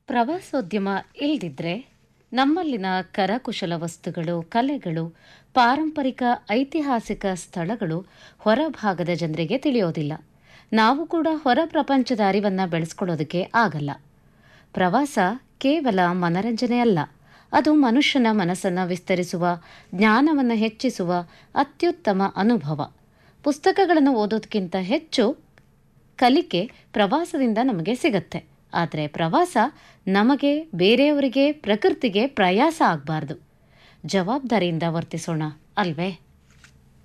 ಪ್ರವಾಸೋದ್ಯಮ ಇಲ್ದಿದ್ರೆ ನಮ್ಮಲ್ಲಿನ ಕರಕುಶಲ ವಸ್ತುಗಳು ಕಲೆಗಳು ಪಾರಂಪರಿಕ ಐತಿಹಾಸಿಕ ಸ್ಥಳಗಳು ಹೊರಭಾಗದ ಜನರಿಗೆ ತಿಳಿಯೋದಿಲ್ಲ ನಾವು ಕೂಡ ಹೊರ ಪ್ರಪಂಚದ ಅರಿವನ್ನು ಬೆಳೆಸ್ಕೊಳ್ಳೋದಕ್ಕೆ ಆಗಲ್ಲ ಪ್ರವಾಸ ಕೇವಲ ಮನರಂಜನೆ ಅಲ್ಲ ಅದು ಮನುಷ್ಯನ ಮನಸ್ಸನ್ನು ವಿಸ್ತರಿಸುವ ಜ್ಞಾನವನ್ನು ಹೆಚ್ಚಿಸುವ ಅತ್ಯುತ್ತಮ ಅನುಭವ ಪುಸ್ತಕಗಳನ್ನು ಓದೋದಕ್ಕಿಂತ ಹೆಚ್ಚು ಕಲಿಕೆ ಪ್ರವಾಸದಿಂದ ನಮಗೆ ಸಿಗತ್ತೆ ಆದರೆ ಪ್ರವಾಸ ನಮಗೆ ಬೇರೆಯವರಿಗೆ ಪ್ರಕೃತಿಗೆ ಪ್ರಯಾಸ ಆಗಬಾರ್ದು ಜವಾಬ್ದಾರಿಯಿಂದ ವರ್ತಿಸೋಣ ಅಲ್ವೇ